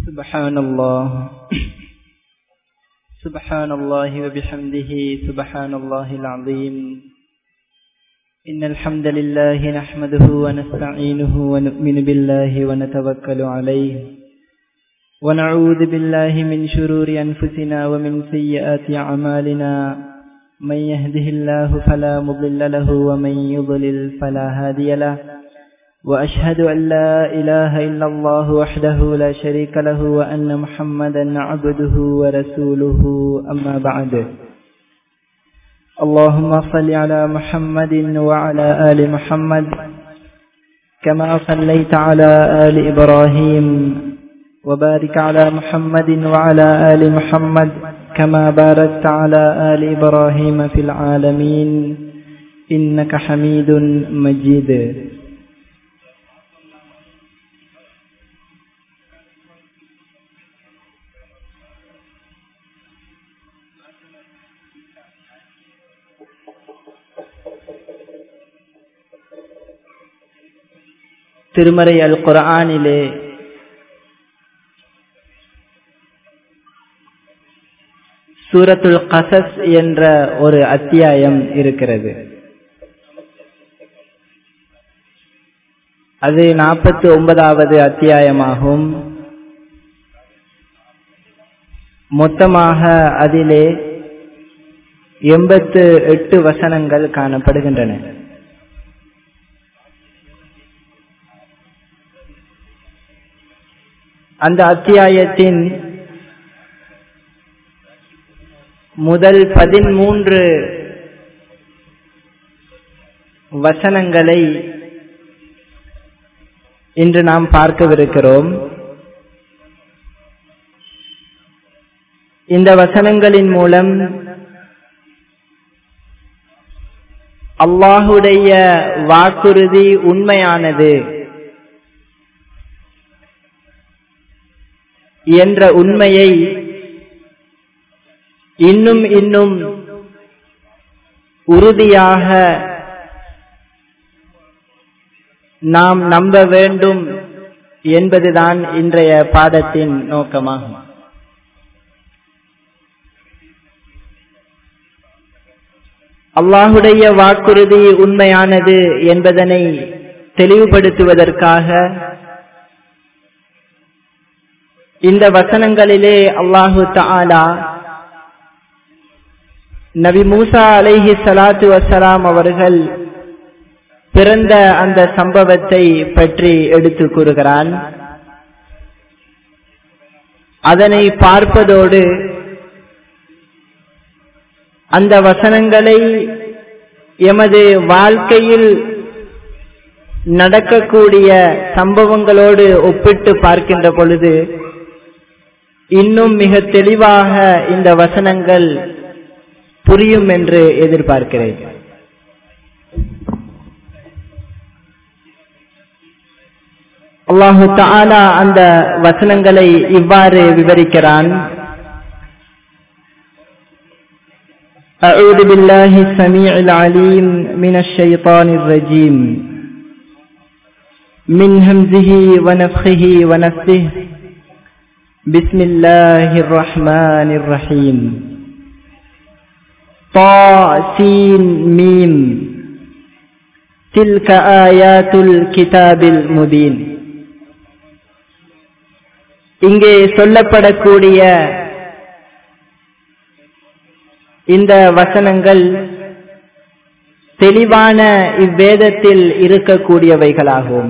سبحان الله سبحان الله وبحمده سبحان الله العظيم إن الحمد لله نحمده ونستعينه ونؤمن بالله ونتوكل عليه ونعوذ بالله من شرور أنفسنا ومن سيئات أعمالنا من يهده الله فلا مضل له ومن يضلل فلا هادي له وأشهد أن لا إله إلا الله وحده لا شريك له وأن محمدا عبده ورسوله أما بعد اللهم صل على محمد وعلى آل محمد كما صليت على آل إبراهيم وبارك على محمد وعلى آل محمد كما باركت على آل إبراهيم في العالمين إنك حميد مجيد திருமறை அல் குரானிலே சூரத்துல் கசஸ் என்ற ஒரு அத்தியாயம் இருக்கிறது அது நாற்பத்தி ஒன்பதாவது அத்தியாயமாகும் மொத்தமாக அதிலே எண்பத்து எட்டு வசனங்கள் காணப்படுகின்றன அந்த அத்தியாயத்தின் முதல் பதிமூன்று வசனங்களை இன்று நாம் பார்க்கவிருக்கிறோம் இந்த வசனங்களின் மூலம் அல்லாஹுடைய வாக்குறுதி உண்மையானது என்ற உண்மையை இன்னும் இன்னும் உறுதியாக நாம் நம்ப வேண்டும் என்பதுதான் இன்றைய பாடத்தின் நோக்கமாகும் அல்லாஹுடைய வாக்குறுதி உண்மையானது என்பதனை தெளிவுபடுத்துவதற்காக இந்த வசனங்களிலே அல்லாஹு தாலா நபி மூசா அலைஹி சலாத்து வசலாம் அவர்கள் பிறந்த அந்த சம்பவத்தை பற்றி எடுத்து கூறுகிறான் அதனை பார்ப்பதோடு அந்த வசனங்களை எமது வாழ்க்கையில் நடக்கக்கூடிய சம்பவங்களோடு ஒப்பிட்டு பார்க்கின்ற பொழுது இன்னும் மிக தெளிவாக இந்த வசனங்கள் புரியும் என்று எதிர்பார்க்கிறேன் அல்லாஹு தாலா அந்த வசனங்களை இவ்வாறு விவரிக்கிறான் أعوذ بالله السميع العليم من الشيطان الرجيم من همزه ونفخه ونفثه بسم الله الرحمن الرحيم طاسين ميم تلك آيات الكتاب المبين இங்கே சொல்லப்படக்கூடிய இந்த வசனங்கள் தெளிவான இவ்வேதத்தில் இருக்கக்கூடியவைகளாகும்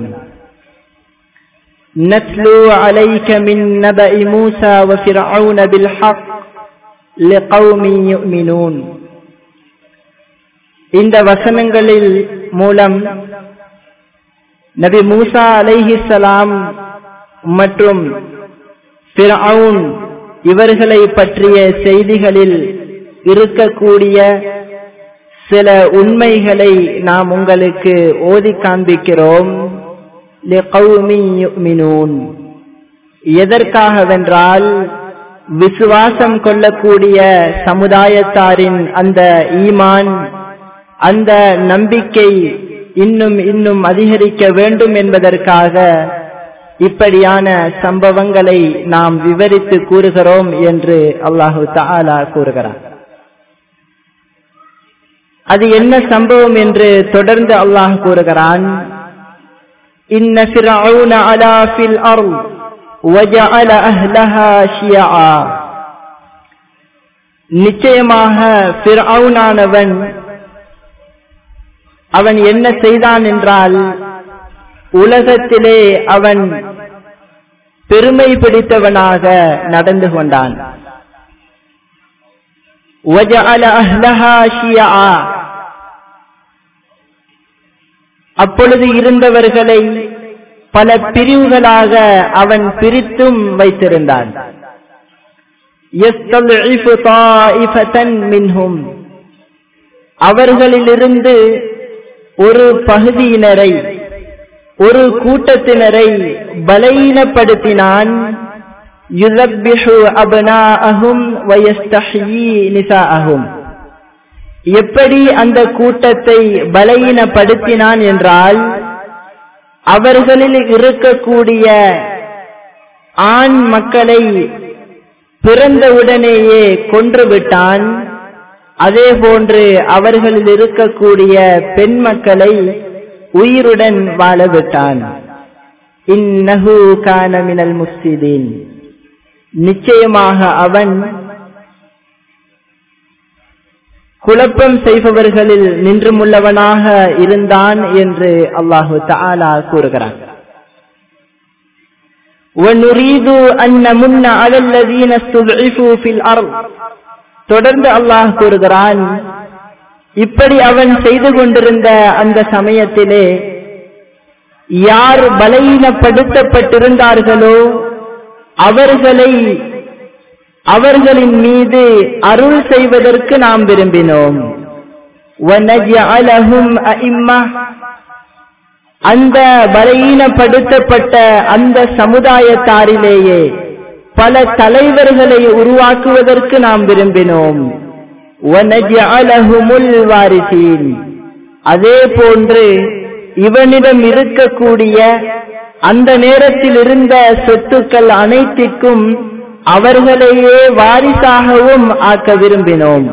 نتلو عليك من نبأ موسى وفرعون بالحق لقوم يؤمنون இந்த வசனங்களில் மூலம் நபி மூசா அலைஹிசலாம் மற்றும் பிறவுன் இவர்களை பற்றிய செய்திகளில் இருக்கக்கூடிய சில உண்மைகளை நாம் உங்களுக்கு ஓதி காண்பிக்கிறோம் எதற்காகவென்றால் விசுவாசம் கொள்ளக்கூடிய சமுதாயத்தாரின் அந்த ஈமான் அந்த நம்பிக்கை இன்னும் இன்னும் அதிகரிக்க வேண்டும் என்பதற்காக இப்படியான சம்பவங்களை நாம் விவரித்து கூறுகிறோம் என்று அல்லாஹு தாலா கூறுகிறார் அது என்ன சம்பவம் என்று தொடர்ந்து அல்லாஹ் கூறுகிறான் إن فرعون علا في الأرض وجعل أهلها شيعا நிச்சயமாக பிறவுனானவன் அவன் என்ன செய்தான் என்றால் உலகத்திலே அவன் பெருமை பிடித்தவனாக நடந்து கொண்டான் அப்பொழுது இருந்தவர்களை பல பிரிவுகளாக அவன் பிரித்தும் வைத்திருந்தான் அவர்களிலிருந்து ஒரு பகுதியினரை ஒரு கூட்டத்தினரை பலையினப்படுத்தினான் எப்படி அந்த கூட்டத்தை பலையினப்படுத்தினான் என்றால் அவர்களில் இருக்கக்கூடிய ஆண் மக்களை பிறந்தவுடனேயே கொன்று விட்டான் அதே போன்று அவர்களில் இருக்கக்கூடிய பெண் மக்களை உயிருடன் வாழ விட்டான் இன்னஹு கான மினல் முஸ்லிதீன் நிச்சயமாக அவன் குழப்பம் செய்பவர்களில் நின்றுமுள்ளவனாக இருந்தான் என்று அல்லாஹு தாலா கூறுகிறான் وَنُرِيدُ أَن نَّمُنَّ عَلَى الَّذِينَ اسْتُضْعِفُوا فِي الْأَرْضِ தொடர்ந்து அல்லாஹ் கூறுகிறான் இப்படி அவன் செய்து கொண்டிருந்த அந்த சமயத்திலே யார் பலவீனப்படுத்தப்பட்டிருந்தார்களோ அவர்களை அவர்களின் மீது அருள் செய்வதற்கு நாம் விரும்பினோம் அந்த பலவீனப்படுத்தப்பட்ட அந்த சமுதாயத்தாரிலேயே பல தலைவர்களை உருவாக்குவதற்கு நாம் விரும்பினோம் அதே போன்று இவனிடம் இருக்கக்கூடிய அந்த நேரத்தில் இருந்த சொத்துக்கள் அனைத்திற்கும் அவர்களையே வாரிசாகவும் ஆக்க விரும்பினோம்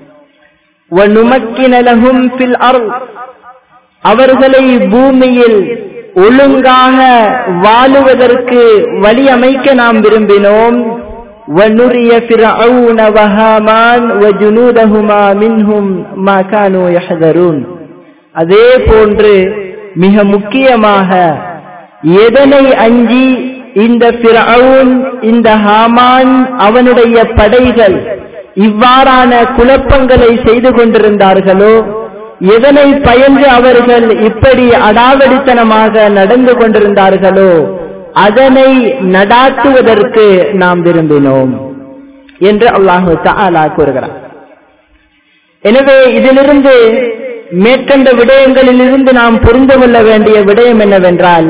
அவர்களை பூமியில் ஒழுங்காக வாழுவதற்கு வழி அமைக்க நாம் விரும்பினோம் وَنُرِيَ فِرْعَوْنَ وَهَامَانَ وَجُنُودَهُمَا مِنْهُمْ مَا كَانُوا يَحْذَرُونَ அதே போன்று மிக முக்கியமாக எதனை அஞ்சி இந்த பிறவுன் இந்த ஹாமான் அவனுடைய படைகள் இவ்வாறான குழப்பங்களை செய்து கொண்டிருந்தார்களோ எதனை பயந்து அவர்கள் இப்படி அடாவடித்தனமாக நடந்து கொண்டிருந்தார்களோ அதனை நடாத்துவதற்கு நாம் விரும்பினோம் என்று அல்லாஹு தாலா கூறுகிறார் எனவே இதிலிருந்து மேற்கண்ட விடயங்களிலிருந்து நாம் புரிந்து கொள்ள வேண்டிய விடயம் என்னவென்றால்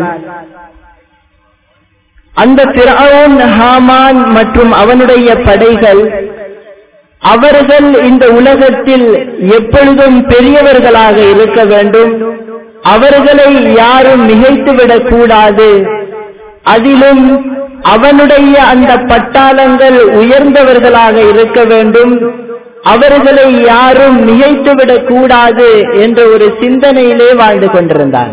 அந்த பிறவுன் ஹாமான் மற்றும் அவனுடைய படைகள் அவர்கள் இந்த உலகத்தில் எப்பொழுதும் பெரியவர்களாக இருக்க வேண்டும் அவர்களை யாரும் மிகைத்துவிடக் கூடாது அதிலும் அவனுடைய அந்த பட்டாளங்கள் உயர்ந்தவர்களாக இருக்க வேண்டும் அவர்களை யாரும் மிகைத்துவிடக் கூடாது என்ற ஒரு சிந்தனையிலே வாழ்ந்து கொண்டிருந்தான்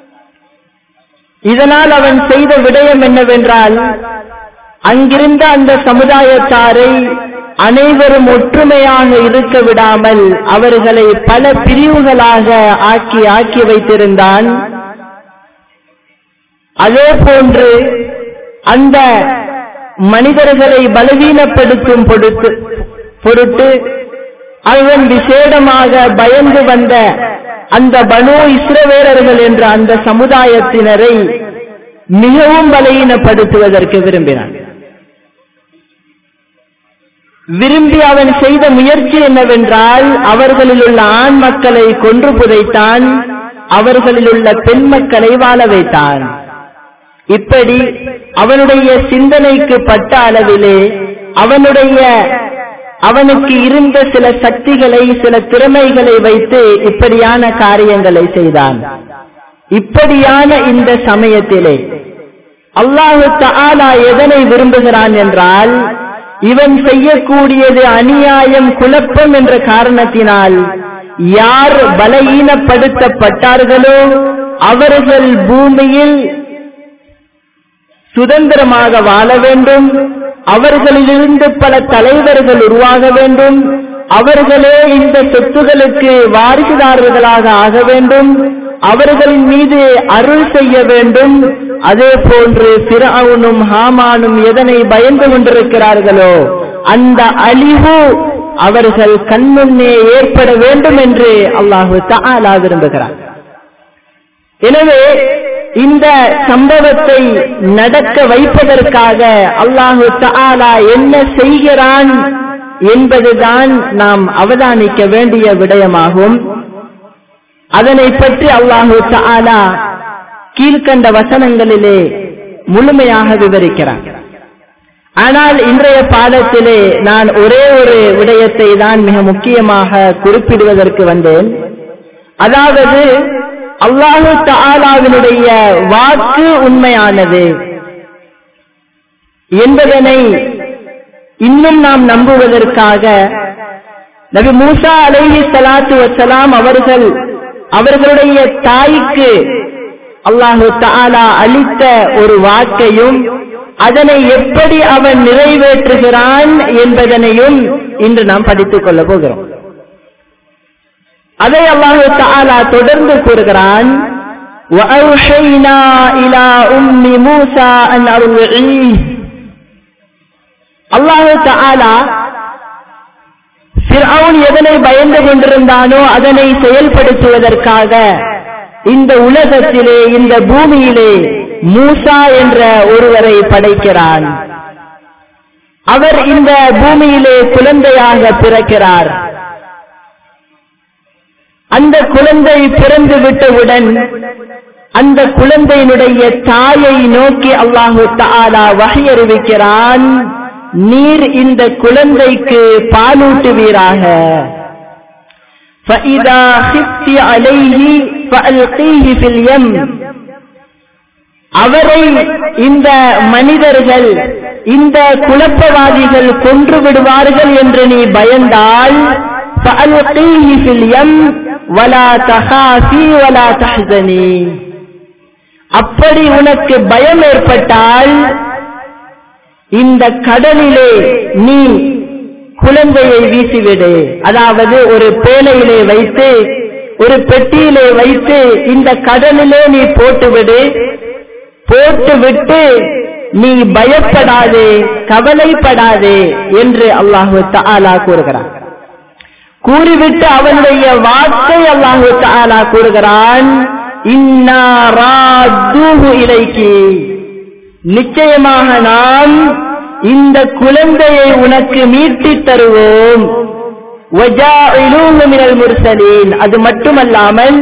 இதனால் அவன் செய்த விடயம் என்னவென்றால் அங்கிருந்த அந்த சமுதாயத்தாரை அனைவரும் ஒற்றுமையாக இருக்க விடாமல் அவர்களை பல பிரிவுகளாக ஆக்கி ஆக்கி வைத்திருந்தான் அதே போன்று அந்த மனிதர்களை பலவீனப்படுத்தும் பொருட்டு பொருட்டு அவன் விசேடமாக பயந்து வந்த அந்த பனு இஸ்ரவேலர்கள் என்ற அந்த சமுதாயத்தினரை மிகவும் பலவீனப்படுத்துவதற்கு விரும்பினான் விரும்பி அவன் செய்த முயற்சி என்னவென்றால் அவர்களில் உள்ள ஆண் மக்களை கொன்று புதைத்தான் அவர்களில் உள்ள பெண் மக்களை வாழ வைத்தான் இப்படி அவனுடைய சிந்தனைக்கு பட்ட அளவிலே அவனுடைய அவனுக்கு இருந்த சில சக்திகளை சில திறமைகளை வைத்து இப்படியான காரியங்களை செய்தான் இப்படியான இந்த சமயத்திலே அல்லாஹு தஆலா எதனை விரும்புகிறான் என்றால் இவன் செய்யக்கூடியது அநியாயம் குழப்பம் என்ற காரணத்தினால் யார் பலகீனப்படுத்தப்பட்டார்களோ அவர்கள் பூமியில் சுதந்திரமாக வாழ வேண்டும் அவர்களிலிருந்து பல தலைவர்கள் உருவாக வேண்டும் அவர்களே இந்த சொத்துகளுக்கு வாரிசுதாரர்களாக ஆக வேண்டும் அவர்களின் மீது அருள் செய்ய வேண்டும் அதே போன்று பிறவுனும் ஹாமானும் எதனை பயந்து கொண்டிருக்கிறார்களோ அந்த அழிவு அவர்கள் கண்முன்னே ஏற்பட வேண்டும் என்று அல்லாஹு தஆலா விரும்புகிறார் எனவே இந்த சம்பவத்தை நடக்க வைப்பதற்காக அல்லாஹு தஆலா என்ன செய்கிறான் என்பதுதான் நாம் அவதானிக்க வேண்டிய விடயமாகும் அதனை பற்றி அல்லாஹு தஆலா கீழ்கண்ட வசனங்களிலே முழுமையாக விவரிக்கிறார் ஆனால் இன்றைய பாடத்திலே நான் ஒரே ஒரு விடயத்தை தான் மிக முக்கியமாக குறிப்பிடுவதற்கு வந்தேன் அதாவது அல்லாஹு தஆலாவினுடைய வாக்கு உண்மையானது என்பதனை இன்னும் நாம் நம்புவதற்காக நபி மூசா அலைஹி ஸலாத்து வஸலாம் அவர்கள் அவர்களுடைய தாய்க்கு அல்லாஹு தஆலா அளித்த ஒரு வாக்கையும் அதனை எப்படி அவன் நிறைவேற்றுகிறான் என்பதனையும் இன்று நாம் படித்துக் கொள்ள போகிறோம் அதை அல்லாஹு தஆலா தொடர்ந்து கூறுகிறான் وَأَوْحَيْنَا إِلَى أُمِّ مُوسَى أَنْ أَرْضِعِيهِ அல்லாஹு தஆலா ஃபிர்அவுன் எதனை பயந்து கொண்டிருந்தானோ அதனை செயல்படுத்துவதற்காக இந்த உலகத்திலே இந்த பூமியிலே மூசா என்ற ஒருவரை படைக்கிறான் அவர் இந்த பூமியிலே குழந்தையாக பிறக்கிறார் அந்த குழந்தை பிறந்து விட்டவுடன் அந்த குழந்தையினுடைய தாயை நோக்கி அல்லாஹு தஆலா வகை அறிவிக்கிறான் நீர் இந்த குழந்தைக்கு பாலூட்டுவீராக فَإِذَا خِفْتِ عَلَيْهِ فَأَلْقِيهِ فِي الْيَمِّ அவரை இந்த மனிதர்கள் இந்த குழப்பவாதிகள் கொன்று விடுவார்கள் என்று நீ பயந்தால் فَأَلْقِيهِ فِي الْيَمِّ وَلَا تَخَافِي وَلَا تَحْزَنِي அப்படி உனக்கு பயம் ஏற்பட்டால் இந்த கடலிலே நீ குழந்தையை வீசிவிடு அதாவது ஒரு பேழையிலே வைத்து ஒரு பெட்டியிலே வைத்து இந்த கடலிலே நீ போட்டுவிடு போட்டுவிட்டு நீ பயப்படாதே கவலைப்படாதே என்று அல்லாஹு தஆலா கூறுகிறான் கூறிவிட்டு அவனுடைய வார்த்தை அல்லாஹு தஆலா கூறுகிறான் இன்னா ராத்தூஹு இலைக்கி நிச்சயமாக நாம் இந்த குழந்தையை உனக்கு மீட்டித் தருவோம் முர்சலீன் அது மட்டுமல்லாமல்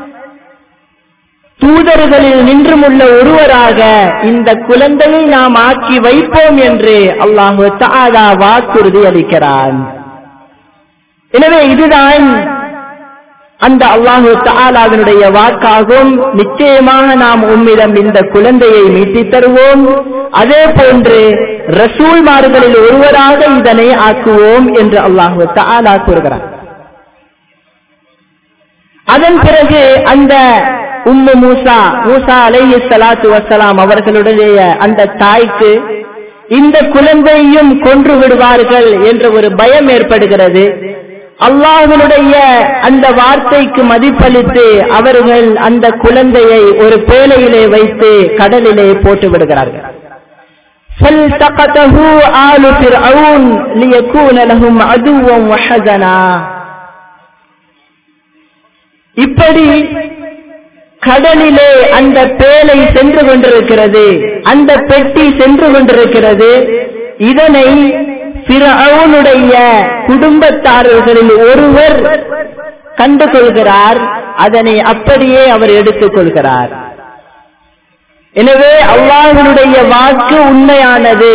தூதர்களில் நின்றுமுள்ள ஒருவராக இந்த குழந்தையை நாம் ஆக்கி வைப்போம் என்று அல்லாஹு தாதா வாக்குறுதி அளிக்கிறான் எனவே இதுதான் அந்த அல்லாஹு தாலாவினுடைய வாக்காகும் நிச்சயமாக நாம் உம்மிடம் இந்த குழந்தையை மீட்டித் தருவோம் அதே போன்று ரசூல்மார்களில் ஒருவராக இதனை ஆக்குவோம் என்று அல்லாஹு தாலா கூறுகிறார் அதன் பிறகு அந்த உம்மு மூசா மூசா அலைஹி ஸலாத்து வஸலாம் அவர்களுடைய அந்த தாய்க்கு இந்த குழந்தையும் கொன்று விடுவார்கள் என்ற ஒரு பயம் ஏற்படுகிறது அல்லாஹனுடைய அந்த வார்த்தைக்கு மதிப்பளித்து அவர்கள் அந்த குழந்தையை ஒரு பேழையிலே வைத்து கடலிலே போட்டு விடுகிறார்கள் فالتقطه آل فرعون ليكون لهم عدوا وحزنا இப்படி கடலிலே அந்த பேழை சென்று கொண்டிருக்கிறது அந்த பெட்டி சென்று கொண்டிருக்கிறது இதனை பிறவுனுடைய குடும்பத்தாரர்களில் ஒருவர் கண்டு கொள்கிறார் அதனை அப்படியே அவர் எடுத்துக் கொள்கிறார் எனவே அல்லாஹனுடைய வாக்கு உண்மையானது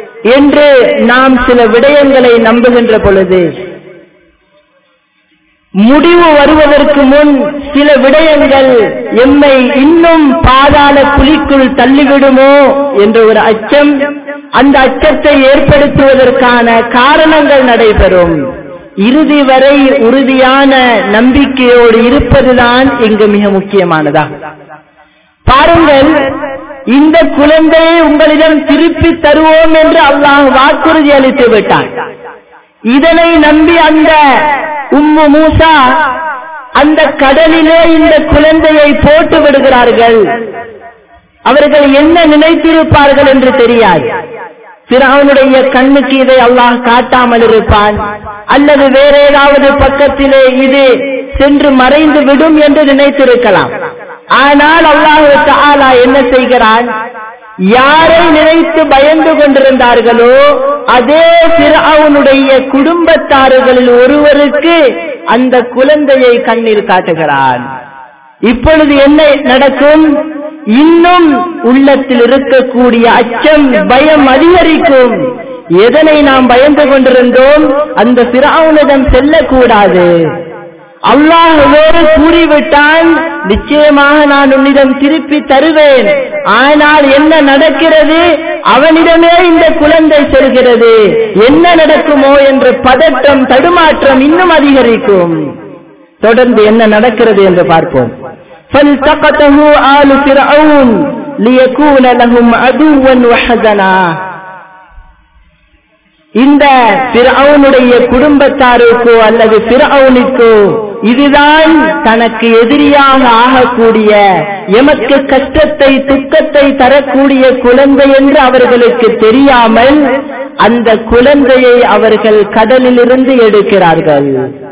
என்று நாம் சில விடயங்களை நம்புகின்ற பொழுது முடிவு வருவதற்கு முன் சில விடயங்கள் எம்மை இன்னும் பாதாள குழிக்குள் தள்ளிவிடுமோ என்ற ஒரு அச்சம் அந்த அச்சத்தை ஏற்படுத்துவதற்கான காரணங்கள் நடைபெறும் இறுதி வரை உறுதியான நம்பிக்கையோடு இருப்பதுதான் இங்கு மிக முக்கியமானதா பாருங்கள் இந்த குழந்தையை உங்களிடம் திருப்பி தருவோம் என்று அல்லாஹ் வாக்குறுதி அளித்து விட்டான் இதனை நம்பி அந்த உம்மு மூசா அந்த கடலிலே இந்த குழந்தையை போட்டு விடுகிறார்கள் அவர்கள் என்ன நினைத்திருப்பார்கள் என்று தெரியாது பிறவனுடைய கண்ணுக்கு இதை அல்லாஹ் காட்டாமல் இருப்பான் அல்லது வேற ஏதாவது பக்கத்திலே இது சென்று மறைந்து விடும் என்று நினைத்திருக்கலாம் ஆனால் அல்லாஹு தாலா என்ன செய்கிறான் யாரை நினைத்து பயந்து கொண்டிருந்தார்களோ அதே பிறவுனுடைய குடும்பத்தாறுகளில் ஒருவருக்கு அந்த குழந்தையை கண்ணீர் காட்டுகிறான் இப்பொழுது என்ன நடக்கும் இன்னும் உள்ளத்தில் இருக்கக்கூடிய அச்சம் பயம் அதிகரிக்கும் எதனை நாம் பயந்து கொண்டிருந்தோம் அந்த பிராவுனிடம் செல்லக்கூடாது அல்லாஹ் வேறு கூறிவிட்டான் நிச்சயமாக நான் உன்னிடம் திருப்பி தருவேன் ஆனால் என்ன நடக்கிறது அவனிடமே இந்த குழந்தை செல்கிறது என்ன நடக்குமோ என்ற பதட்டம் தடுமாற்றம் இன்னும் அதிகரிக்கும் தொடர்ந்து என்ன நடக்கிறது என்று பார்ப்போம் فالتقطه آل فرعون ليكون لهم عدوا وحزنا இந்த பிறவுனுடைய குடும்பத்தாருக்கோ அல்லது பிறவுனுக்கோ இதுதான் தனக்கு எதிரியாக ஆகக்கூடிய எமக்கு கஷ்டத்தை துக்கத்தை தரக்கூடிய குழந்தை என்று அவர்களுக்கு தெரியாமல் அந்த குழந்தையை அவர்கள் கடலிலிருந்து எடுக்கிறார்கள்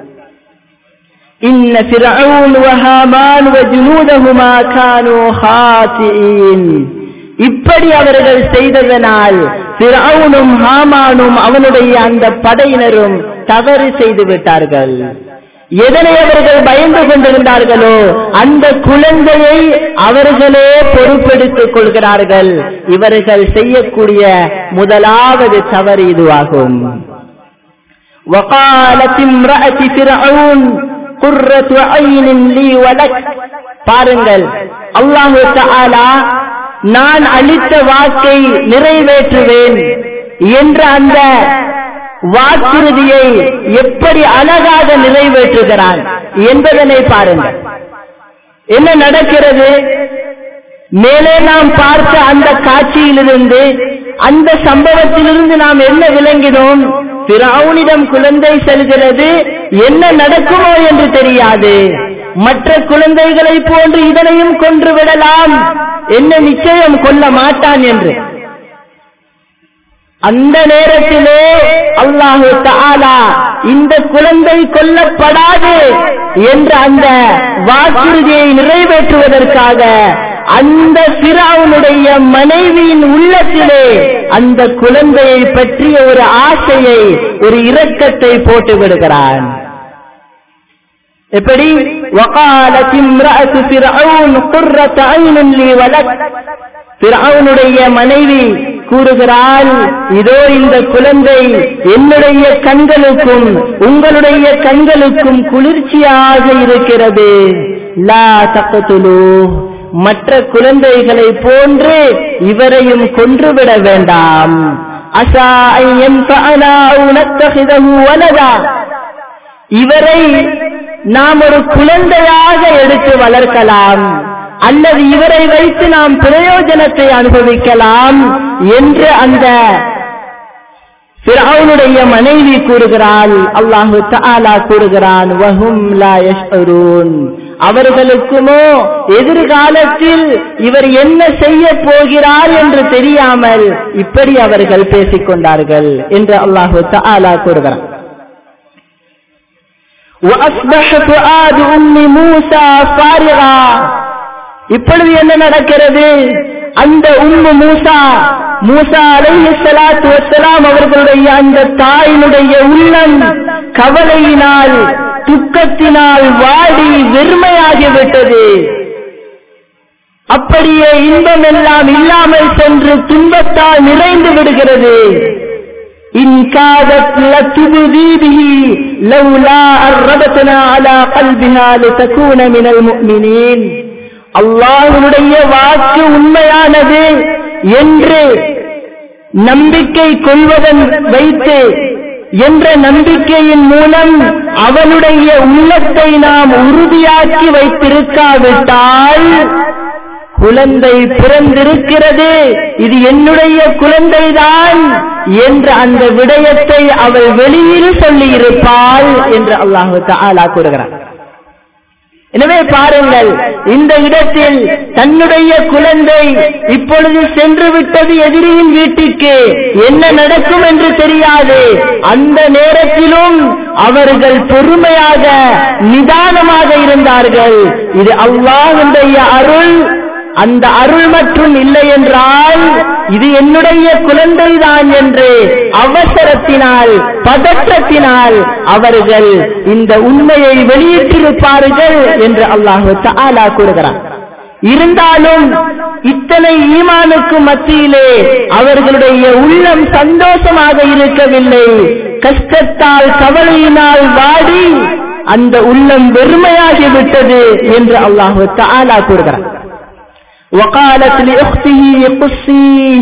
إن فرعون وهامان وجنودهما كانوا خاطئين இப்படி அவர்கள் செய்ததனால் பிறவுனும் ஹாமானும் அவனுடைய அந்த படையினரும் தவறு செய்து விட்டார்கள் எதனை அவர்கள் பயந்து கொண்டிருந்தார்களோ அந்த குழந்தையை அவர்களே பொறுப்பெடுத்துக் கொள்கிறார்கள் இவர்கள் செய்யக்கூடிய முதலாவது தவறு இதுவாகும் وقالت امرأة فرعون قرة عين لي ولك பாருங்கள் அல்லாஹு தஆலா நான் அளித்த வாக்கை நிறைவேற்றுவேன் என்ற அந்த வாக்குறுதியை எப்படி அழகாக நிறைவேற்றுகிறான் என்பதனை பாருங்கள் என்ன நடக்கிறது மேலே நாம் பார்த்த அந்த காட்சியிலிருந்து அந்த சம்பவத்திலிருந்து நாம் என்ன விளங்கினோம் பிறவுனிடம் குழந்தை செல்கிறது என்ன நடக்குமோ என்று தெரியாது மற்ற குழந்தைகளை போன்று இதனையும் கொன்று விடலாம் என்ன நிச்சயம் கொல்ல மாட்டான் என்று அந்த நேரத்திலே அல்லாஹு தாலா இந்த குழந்தை கொல்லப்படாது என்ற அந்த வாக்குறுதியை நிறைவேற்றுவதற்காக அந்த சிறாவுனுடைய மனைவியின் உள்ளத்திலே அந்த குழந்தையை பற்றிய ஒரு ஆசையை ஒரு இரக்கத்தை போட்டு விடுகிறான் எப்படி وقالت امرأة فرعون قرة عين لي ولك பிறவுனுடைய மனைவி கூறுகிறாள் இதோ இந்த குழந்தை என்னுடைய கண்களுக்கும் உங்களுடைய கண்களுக்கும் குளிர்ச்சியாக இருக்கிறது லா தப்பத்துலு மற்ற குழந்தைகளை போன்று இவரையும் கொன்றுவிட வேண்டாம் அசா வலதா இவரை நாம் ஒரு குழந்தையாக எடுத்து வளர்க்கலாம் அல்லது இவரை வைத்து நாம் பிரயோஜனத்தை அனுபவிக்கலாம் என்று அந்த பிறவுனுடைய மனைவி கூறுகிறாள் அல்லாஹு தாலா கூறுகிறான் வஹும் லா யஷ்அரூன் அவர்களுக்குமோ எதிர்காலத்தில் இவர் என்ன செய்ய போகிறார் என்று தெரியாமல் இப்படி அவர்கள் பேசிக் கொண்டார்கள் என்று அல்லாஹு தாலா கூறுகிறான் وأصبح فؤاد أم موسى فارغا இப்பொழுது என்ன நடக்கிறது அந்த உம்மு மூசா மூசா அலைஹி ஸலாத்து வஸ்ஸலாம் அவர்களுடைய அந்த தாயினுடைய உள்ளம் கவலையினால் துக்கத்தினால் வாடி வெறுமையாகிவிட்டது அப்படியே இன்பம் எல்லாம் இல்லாமல் சென்று துன்பத்தால் நிறைந்து விடுகிறது إن كادت لتبدي به لولا أن ربطنا على قلبها لتكون من المؤمنين அல்லாஹனுடைய வாக்கு உண்மையானது என்று நம்பிக்கை கொள்வதன் வைத்து என்ற நம்பிக்கையின் மூலம் அவனுடைய உள்ளத்தை நாம் உறுதியாக்கி வைத்திருக்காவிட்டால் குழந்தை பிறந்திருக்கிறது இது என்னுடைய குழந்தைதான் என்ற அந்த விடயத்தை அவள் வெளியில் சொல்லியிருப்பாள் என்று அல்லாஹு தாலா கூறுகிறார் எனவே பாருங்கள் இந்த இடத்தில் தன்னுடைய குழந்தை இப்பொழுது சென்று விட்டது எதிரியின் வீட்டுக்கு என்ன நடக்கும் என்று தெரியாது அந்த நேரத்திலும் அவர்கள் பொறுமையாக நிதானமாக இருந்தார்கள் இது அல்லாஹுடைய அருள் அந்த அருள் மற்றும் இல்லை என்றால் இது என்னுடைய குழந்தைதான் என்று அவசரத்தினால் பதற்றத்தினால் அவர்கள் இந்த உண்மையை வெளியிட்டிருப்பார்கள் என்று அல்லாஹு தாலா கூறுகிறார் இருந்தாலும் இத்தனை ஈமானுக்கு மத்தியிலே அவர்களுடைய உள்ளம் சந்தோஷமாக இருக்கவில்லை கஷ்டத்தால் கவலையினால் வாடி அந்த உள்ளம் வெறுமையாகிவிட்டது என்று அல்லாஹு தாலா கூறுகிறார் وقالت لأخته قصيه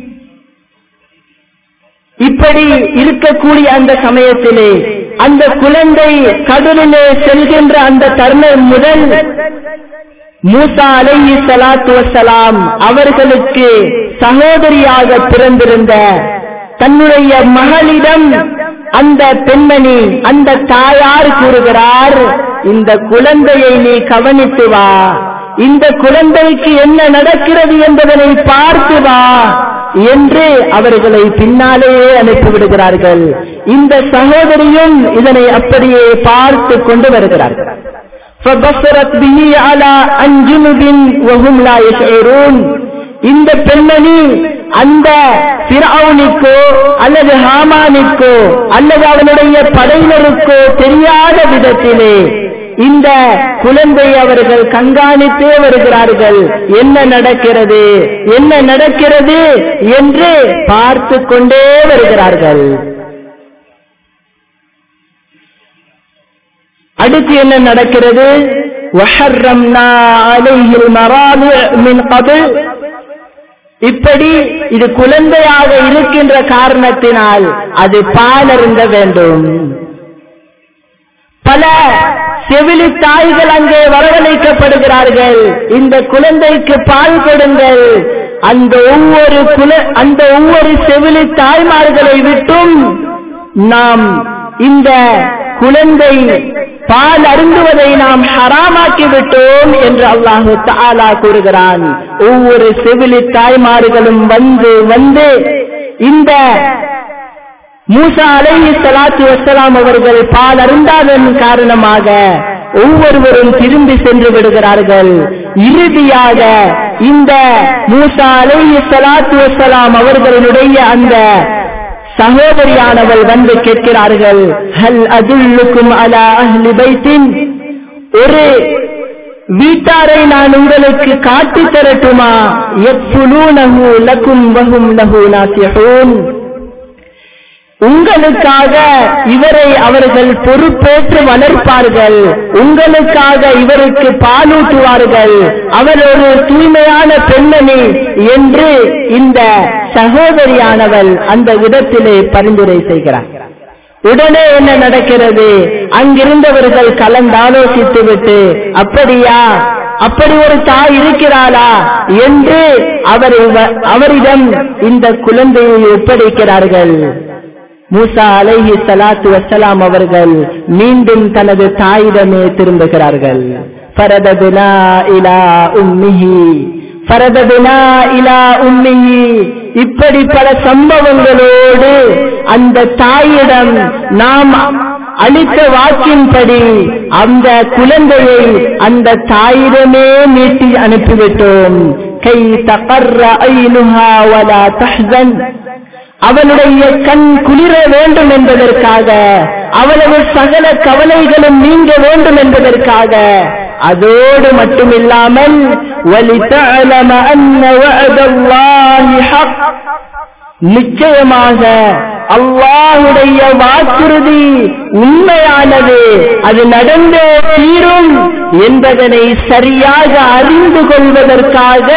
இப்படி இருக்கக்கூடிய அந்த சமயத்திலே அந்த குழந்தை கடலிலே செல்கின்ற அந்த தருணம் முதல் மூசா அலைஹி சலாத்து வசலாம் அவர்களுக்கு சகோதரியாக பிறந்திருந்த தன்னுடைய மகளிடம் அந்த பெண்மணி அந்த தாயார் கூறுகிறார் இந்த குழந்தையை நீ கவனித்து வா இந்த குழந்தைக்கு என்ன நடக்கிறது என்பதனை பார்த்து வா என்று அவர்களை பின்னாலேயே அனுப்பிவிடுகிறார்கள் இந்த சகோதரியும் இதனை அப்படியே பார்த்து கொண்டு வருகிறார்கள் فبصرت به على عن جنب وهم لا يشعرون இந்த பெண்மணி அந்த பிறவுனிக்கோ அல்லது ஹாமானிக்கோ அல்லது அவனுடைய படையினருக்கோ தெரியாத விதத்திலே இந்த குழந்தை அவர்கள் கண்காணித்தே வருகிறார்கள் என்ன நடக்கிறது என்ன நடக்கிறது என்று பார்த்து கொண்டே வருகிறார்கள் அடுத்து என்ன நடக்கிறது இப்படி இது குழந்தையாக இருக்கின்ற காரணத்தினால் அது பாலருந்த வேண்டும் பல செவிலி தாய்கள் அங்கே வரவழைக்கப்படுகிறார்கள் இந்த குழந்தைக்கு பால் கொடுங்கள் அந்த ஒவ்வொரு குல அந்த ஒவ்வொரு செவிலி தாய்மார்களை விட்டும் நாம் இந்த குழந்தை பால் அருந்துவதை நாம் ஹராமாக்கி விட்டோம் என்று அல்லாஹு தாலா கூறுகிறான் ஒவ்வொரு செவிலி தாய்மார்களும் வந்து வந்து இந்த மூசா அலைஹி சலாத்து வசலாம் அவர்கள் பால் அருந்தாதன் காரணமாக ஒவ்வொருவரும் திரும்பி சென்று விடுகிறார்கள் இறுதியாக இந்த மூசா அலைஹி சலாத்து வசலாம் அவர்களுடைய அந்த சகோதரியானவள் வந்து கேட்கிறார்கள் ஹல் அதுல்லுக்கும் அலா அஹ்லி பைத்தின் ஒரு வீட்டாரை நான் உங்களுக்கு காட்டி தரட்டுமா எப்புலூனஹு லக்கும் வஹும் லஹு நாசிஹூன் உங்களுக்காக இவரை அவர்கள் பொறுப்பேற்று வளர்ப்பார்கள் உங்களுக்காக இவருக்கு பாலூட்டுவார்கள் அவர் ஒரு தூய்மையான பெண்மணி என்று இந்த சகோதரியானவள் அந்த விதத்திலே பரிந்துரை செய்கிறார் உடனே என்ன நடக்கிறது அங்கிருந்தவர்கள் கலந்தாலோசித்து விட்டு அப்படியா அப்படி ஒரு தாய் இருக்கிறாளா என்று அவர் அவரிடம் இந்த குழந்தையை ஒப்படைக்கிறார்கள் மூசா அலைஹி சலாத்து வசலாம் அவர்கள் மீண்டும் தனது தாயிடமே திரும்புகிறார்கள் பரதபினா இலா உம்மிஹி பரதபினா இலா உம்மிஹி இப்படி பல சம்பவங்களோடு அந்த தாயிடம் நாம் அளித்த வாக்கின்படி அந்த குழந்தையை அந்த தாயிடமே மீட்டி அனுப்பிவிட்டோம் கை தகர்ற ஐனுஹா வலா தஹ்சன் அவனுடைய கண் குளிர வேண்டும் என்பதற்காக அவளது சகல கவலைகளும் நீங்க வேண்டும் என்பதற்காக அதோடு மட்டுமில்லாமல் நிச்சயமாக அல்லாஹுடைய வாக்குறுதி உண்மையானது அது நடந்தே தீரும் என்பதனை சரியாக அறிந்து கொள்வதற்காக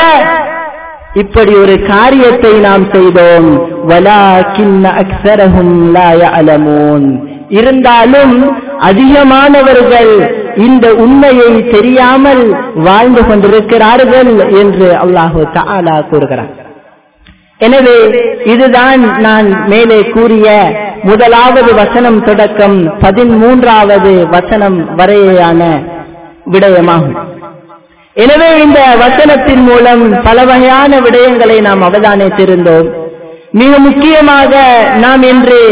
இப்படி ஒரு காரியத்தை நாம் செய்தோம் வலாக்கின்ன அக்ஸரஹும் லா யஅலமூன் இருந்தாலும் அதிகமானவர்கள் இந்த உண்மையை தெரியாமல் வாழ்ந்து கொண்டிருக்கிறார்கள் என்று அல்லாஹு தஆலா கூறுகிறார் எனவே இதுதான் நான் மேலே கூறிய முதலாவது வசனம் தொடக்கம் பதிமூன்றாவது வசனம் வரையான விடயமாகும் எனவே இந்த வசனத்தின் மூலம் பல வகையான விடயங்களை நாம் அவதானித்திருந்தோம் மிக முக்கியமாக நாம் இன்று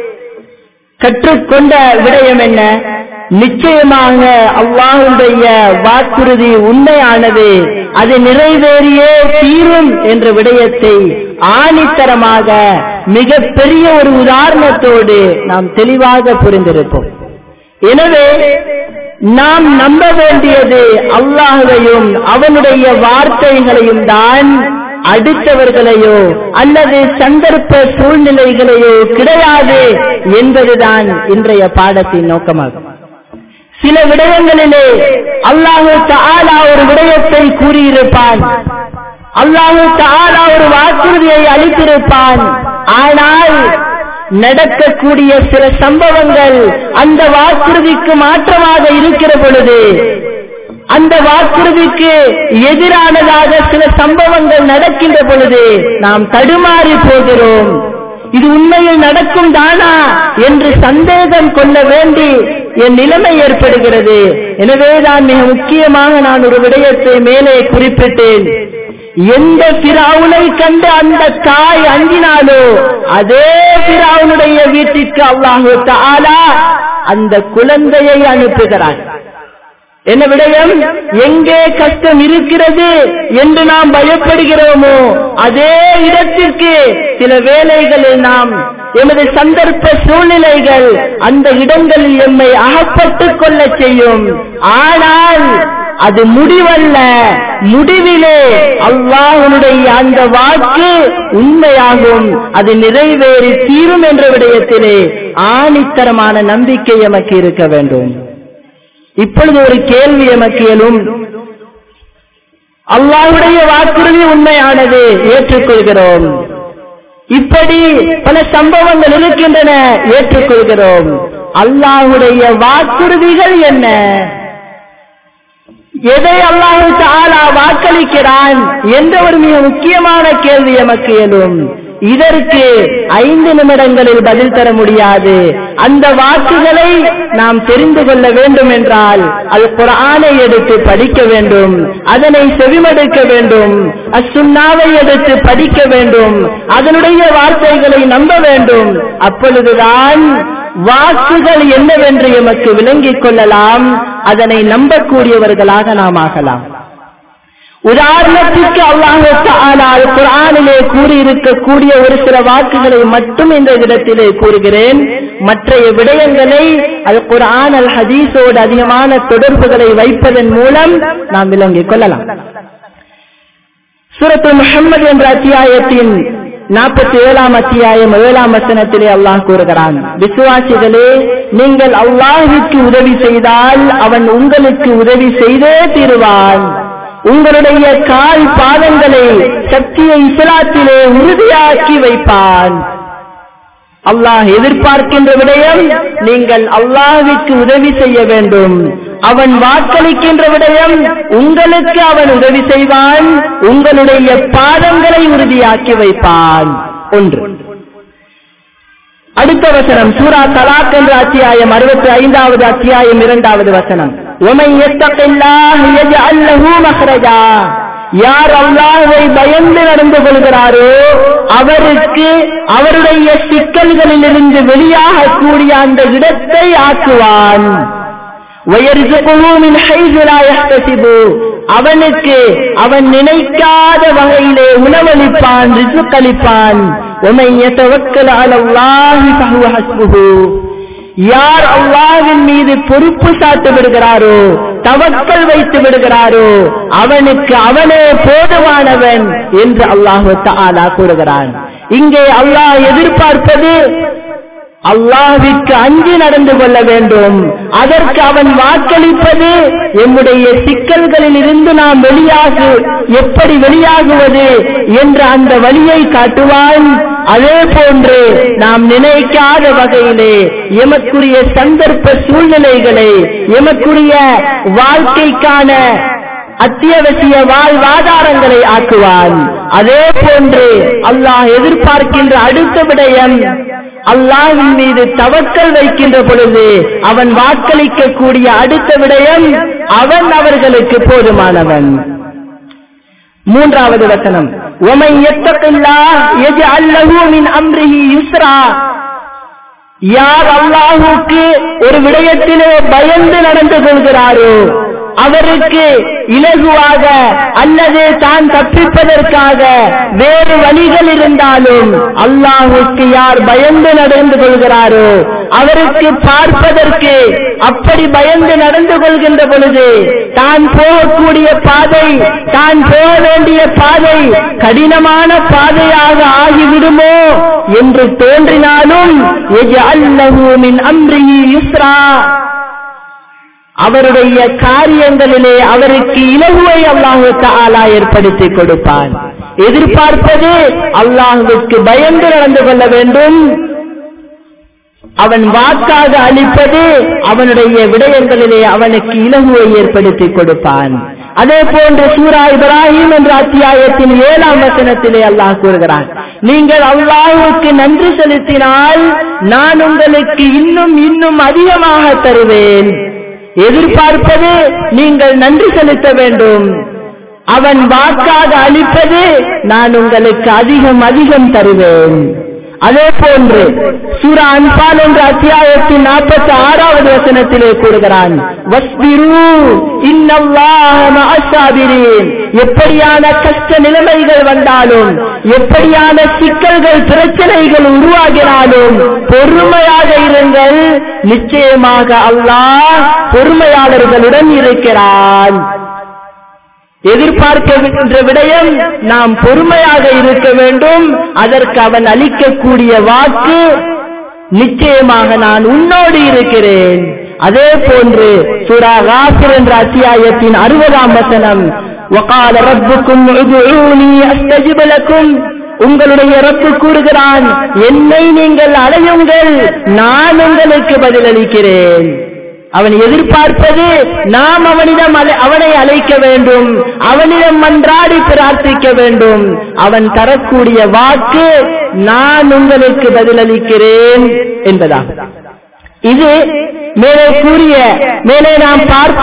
கற்றுக்கொண்ட விடயம் என்ன நிச்சயமாக அல்லாஹுடைய வாக்குறுதி உண்மையானது அது நிறைவேறியே தீரும் என்ற விடயத்தை ஆணித்தரமாக மிக பெரிய ஒரு உதாரணத்தோடு நாம் தெளிவாக புரிந்திருப்போம் எனவே நாம் நம்ப வேண்டியது அல்லாஹையும் அவனுடைய வார்த்தைகளையும் தான் அடுத்தவர்களையோ அல்லது சந்தர்ப்ப சூழ்நிலைகளையோ கிடையாது என்பதுதான் இன்றைய பாடத்தின் நோக்கமாகும் சில விடயங்களிலே அல்லாஹு தாலா ஒரு விடயத்தை கூறியிருப்பான் அல்லாஹு தாலா ஒரு வாக்குறுதியை அளித்திருப்பான் ஆனால் நடக்கக்கூடிய சில சம்பவங்கள் அந்த வாக்குறுதிக்கு மாற்றமாக இருக்கிற பொழுது அந்த வாக்குறுதிக்கு எதிரானதாக சில சம்பவங்கள் நடக்கின்ற பொழுது நாம் தடுமாறி போகிறோம் இது உண்மையில் நடக்கும் தானா என்று சந்தேகம் கொள்ள வேண்டி என் நிலைமை ஏற்படுகிறது எனவேதான் மிக முக்கியமாக நான் ஒரு விடயத்தை மேலே குறிப்பிட்டேன் எந்த பிராவுனை கண்டு அந்த தாய் அஞ்சினாலோ அதே பிராவுனுடைய வீட்டிற்கு அல்லாஹு தாலா அந்த குழந்தையை அனுப்புகிறான் என்ன விடயம் எங்கே கஷ்டம் இருக்கிறது என்று நாம் பயப்படுகிறோமோ அதே இடத்திற்கு சில வேலைகளில் நாம் எமது சந்தர்ப்ப சூழ்நிலைகள் அந்த இடங்களில் எம்மை அகப்பட்டுக் கொள்ள செய்யும் ஆனால் அது முடிவல்ல முடிவிலே அல்லாஹனுடைய அந்த வாக்கு உண்மையாகும் அது நிறைவேறி தீரும் என்ற விடயத்திலே ஆணித்தரமான நம்பிக்கை எமக்கு இருக்க வேண்டும் இப்பொழுது ஒரு கேள்வி எமக்கு எழும் அல்லாஹுடைய வாக்குறுதி உண்மையானது ஏற்றுக்கொள்கிறோம் இப்படி பல சம்பவங்கள் இருக்கின்றன ஏற்றுக்கொள்கிறோம் அல்லாஹுடைய வாக்குறுதிகள் என்ன எதை அல்லாஹு தாலா வாக்களிக்கிறான் என்ற ஒரு மிக முக்கியமான கேள்வி எமக்கு எழும் இதற்கு ஐந்து நிமிடங்களில் பதில் தர முடியாது அந்த வாக்குகளை நாம் தெரிந்து கொள்ள வேண்டும் என்றால் அது குரானை எடுத்து படிக்க வேண்டும் அதனை செவிமடுக்க வேண்டும் அசுண்ணாவை எடுத்து படிக்க வேண்டும் அதனுடைய வார்த்தைகளை நம்ப வேண்டும் அப்பொழுதுதான் வாக்குகள் என்னவென்று எமக்கு விளங்கிக் கொள்ளலாம் அதனை நம்பக்கூடியவர்களாக நாம் ஆகலாம் உதாரணத்திற்கு அல்லாஹு குரானிலே கூறியிருக்கக்கூடிய ஒரு சில வாக்குகளை மட்டும் இந்த இடத்திலே கூறுகிறேன் மற்றைய விடயங்களை அது குரான் அல் ஹதீஸோடு அதிகமான தொடர்புகளை வைப்பதன் மூலம் நாம் விளங்கிக் கொள்ளலாம் சுரத்து முகமது என்ற அத்தியாயத்தின் நாற்பத்தி ஏழாம் அத்தியாயம் ஏழாம் வசனத்திலே அல்லாஹ் கூறுகிறான் விசுவாசிகளே நீங்கள் அல்லாஹுக்கு உதவி செய்தால் அவன் உங்களுக்கு உதவி செய்தே தீருவான் உங்களுடைய கால் பாதங்களை சக்தியை இஸ்லாத்திலே உறுதியாக்கி வைப்பான் அல்லாஹ் எதிர்பார்க்கின்ற விடயம் நீங்கள் அல்லாஹுக்கு உதவி செய்ய வேண்டும் அவன் வாக்களிக்கின்ற விடயம் உங்களுக்கு அவன் உதவி செய்வான் உங்களுடைய பாதங்களை உறுதியாக்கி வைப்பான் ஒன்று அடுத்த வசனம் சூரா தலாக் என்ற அத்தியாயம் அறுபத்தி ஐந்தாவது அத்தியாயம் இரண்டாவது வசனம் ومن يتق الله يجعل له مخرجا யார் அல்லாஹை பயந்து நடந்து கொள்கிறாரோ அவருக்கு அவருடைய சிக்கல்களிலிருந்து வெளியாகக்கூடிய அந்த இடத்தை ஆக்குவான் அவனுக்கு அவன் நினைக்காத வகையிலே உணவளிப்பான் ரிசுக்களிப்பான் யார் அல்லாவின் மீது பொறுப்பு சாட்டு விடுகிறாரோ தவக்கல் வைத்து விடுகிறாரோ அவனுக்கு அவனே போதுமானவன் என்று அல்லாஹு தாலா கூறுகிறான் இங்கே அல்லாஹ் எதிர்பார்ப்பது அல்லாஹ்விற்கு அஞ்சு நடந்து கொள்ள வேண்டும் அதற்கு அவன் வாக்களிப்பது எம்முடைய சிக்கல்களில் இருந்து நாம் வெளியாக எப்படி வெளியாகுவது என்ற அந்த வழியை காட்டுவான் அதே போன்று நாம் நினைக்காத வகையிலே எமக்குரிய சந்தர்ப்ப சூழ்நிலைகளை எமக்குரிய வாழ்க்கைக்கான அத்தியாவசிய வாழ்வாதாரங்களை ஆக்குவான் அதே போன்று அல்லாஹ் எதிர்பார்க்கின்ற அடுத்த விடயம் அல்லாஹின் மீது தவக்கல் வைக்கின்ற பொழுது அவன் வாக்களிக்கக்கூடிய அடுத்த விடயம் அவன் அவர்களுக்கு போதுமானவன் மூன்றாவது வசனம் وَمَنْ يَتَّقِ اللَّهَ يَجْعَلْ لَهُ مِنْ أَمْرِهِ يُسْرًا யார் அல்லாஹுக்கு ஒரு விடயத்திலே பயந்து நடந்து கொள்கிறாரோ அவருக்கு இலகுவாக அல்லது தான் தப்பிப்பதற்காக வேறு வழிகள் இருந்தாலும் அல்லாஹுக்கு யார் பயந்து நடந்து கொள்கிறாரோ அவருக்கு பார்ப்பதற்கு அப்படி பயந்து நடந்து கொள்கின்ற பொழுது தான் போகக்கூடிய பாதை தான் போக வேண்டிய பாதை கடினமான பாதையாக ஆகிவிடுமோ என்று தோன்றினாலும் மின் அம்ரிஹி யுஸ்ரா அவருடைய காரியங்களிலே அவருக்கு இலகுவை அல்லாஹு தாலா ஏற்படுத்தி கொடுப்பான் எதிர்பார்ப்பது அல்லாஹுக்கு பயந்து நடந்து கொள்ள வேண்டும் அவன் வாக்காக அளிப்பது அவனுடைய விடயங்களிலே அவனுக்கு இலகுவை ஏற்படுத்தி கொடுப்பான் அதே போன்று சூரா இப்ராஹிம் என்ற அத்தியாயத்தின் ஏழாம் வசனத்திலே அல்லாஹ் கூறுகிறான் நீங்கள் அல்லாஹுக்கு நன்றி செலுத்தினால் நான் உங்களுக்கு இன்னும் இன்னும் அதிகமாக தருவேன் எதிர்பார்ப்பது நீங்கள் நன்றி செலுத்த வேண்டும் அவன் வாக்காக அளிப்பது நான் உங்களுக்கு அதிகம் அதிகம் தருவேன் அதே போன்று சூரா அன்பால் என்ற அத்தியாயத்தின் நாற்பத்தி ஆறாவது வசனத்திலே கூறுகிறான் எப்படியான கஷ்ட நிலைமைகள் வந்தாலும் எப்படியான சிக்கல்கள் பிரச்சனைகள் உருவாகினாலும் பொறுமையாக இருங்கள் நிச்சயமாக அல்லாஹ் பொறுமையாளர்களுடன் இருக்கிறான் எதிர்பார்க்கின்ற விடயம் நாம் பொறுமையாக இருக்க வேண்டும் அதற்கு அவன் அளிக்கக்கூடிய வாக்கு நிச்சயமாக நான் உன்னோடு இருக்கிறேன் அதே போன்று சூரா ராசிர் என்ற அத்தியாயத்தின் அறுபதாம் வசனம் وقال ربكم ادعوني استجب لكم உங்களுடைய ரப்பு கூறுகிறான் என்னை நீங்கள் அடையுங்கள் நான் உங்களுக்கு பதிலளிக்கிறேன் அவன் எதிர்பார்ப்பது நாம் அவனிடம் அவனை அழைக்க வேண்டும் அவனிடம் மன்றாடி பிரார்த்திக்க வேண்டும் அவன் தரக்கூடிய வாக்கு நான் உங்களுக்கு பதிலளிக்கிறேன் என்பதாகும் இது மேலே கூறிய மேலே நாம் பார்த்த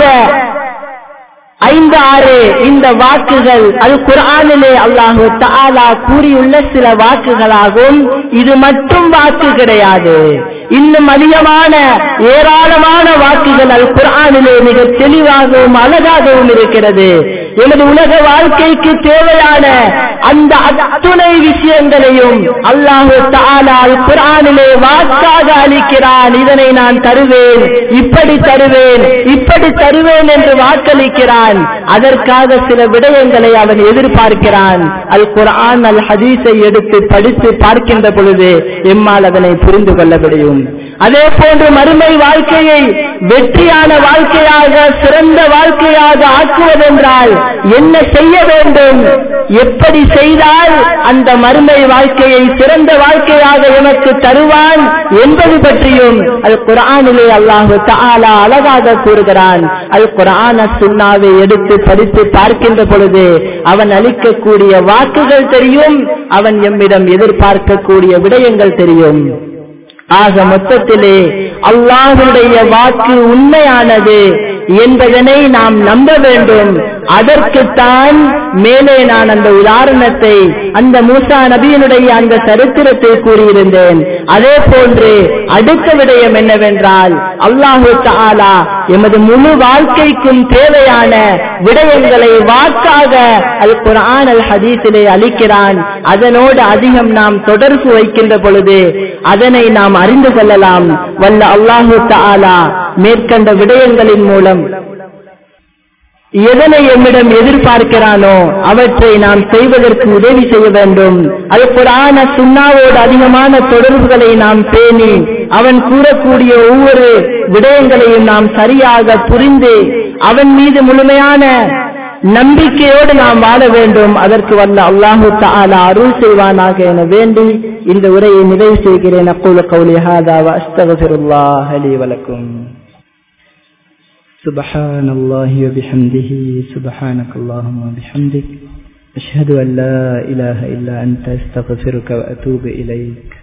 ஐந்து ஆறு இந்த வாக்குகள் அது குரானிலே அல்லாஹு தாலா கூறியுள்ள சில வாக்குகளாகும் இது மட்டும் வாக்கு கிடையாது இன்னும் அதிகமான ஏராளமான வாக்குகள் அல் குரானிலே மிக தெளிவாகவும் அழகாகவும் இருக்கிறது எனது உலக வாழ்க்கைக்கு தேவையான அந்த அத்துணை விஷயங்களையும் அல்லாஹு தாலா அல் குரானிலே வாக்காக அளிக்கிறான் இதனை நான் தருவேன் இப்படி தருவேன் இப்படி தருவேன் என்று வாக்களிக்கிறான் அதற்காக சில விடயங்களை அவன் எதிர்பார்க்கிறான் அல் குரான் அல் ஹதீஸை எடுத்து படித்து பார்க்கின்ற பொழுது எம்மால் அதனை புரிந்து கொள்ள முடியும் அதே போன்று மறுமை வாழ்க்கையை வெற்றியான வாழ்க்கையாக சிறந்த வாழ்க்கையாக ஆக்குவதென்றால் என்ன செய்ய வேண்டும் எப்படி செய்தால் அந்த மறுமை வாழ்க்கையை சிறந்த வாழ்க்கையாக எமக்கு தருவான் என்பது பற்றியும் அல் குரானிலே அல்லாஹு தாலா அழகாக கூறுகிறான் அல் குரான சுண்ணாவை எடுத்து படித்து பார்க்கின்ற பொழுது அவன் அளிக்கக்கூடிய வாக்குகள் தெரியும் அவன் எம்மிடம் எதிர்பார்க்கக்கூடிய விடயங்கள் தெரியும் ஆக மொத்தத்திலே அல்லாஹுடைய வாக்கு உண்மையானது என்பதனை நாம் நம்ப வேண்டும் அதற்குத்தான் மேலே நான் அந்த உதாரணத்தை அந்த மூசா நபியினுடைய அந்த சரித்திரத்தை கூறியிருந்தேன் அதே போன்று அடுத்த விடயம் என்னவென்றால் அல்லாஹு தாலா எமது முழு வாழ்க்கைக்கும் தேவையான விடயங்களை வாக்காக அல் குரான் அல் ஹதீஸிலே அளிக்கிறான் அதனோடு அதிகம் நாம் தொடர்பு வைக்கின்ற பொழுது அதனை நாம் அறிந்து கொள்ளலாம் வல்ல அல்லாஹு தாலா மேற்கண்ட விடயங்களின் மூலம் எதனை எம்மிடம் எதிர்பார்க்கிறானோ அவற்றை நாம் செய்வதற்கு உதவி செய்ய வேண்டும் அது புராண சுண்ணாவோடு அதிகமான தொடர்புகளை நாம் பேணி அவன் கூறக்கூடிய ஒவ்வொரு விடயங்களையும் நாம் சரியாக புரிந்து அவன் மீது முழுமையான நம்பிக்கையோடு நாம் வாழ வேண்டும் அதற்கு வல்ல அல்லாஹு தாலா அருள் செய்வானாக என வேண்டி இந்த உரையை நிறைவு செய்கிறேன் அக்கூல கௌலி ஹாதா அஸ்தகபிருல்லாஹ் அலி வலக்கும் سبحان الله وبحمده سبحانك اللهم وبحمدك أشهد أن لا إله إلا أنت أستغفرك وأتوب إليك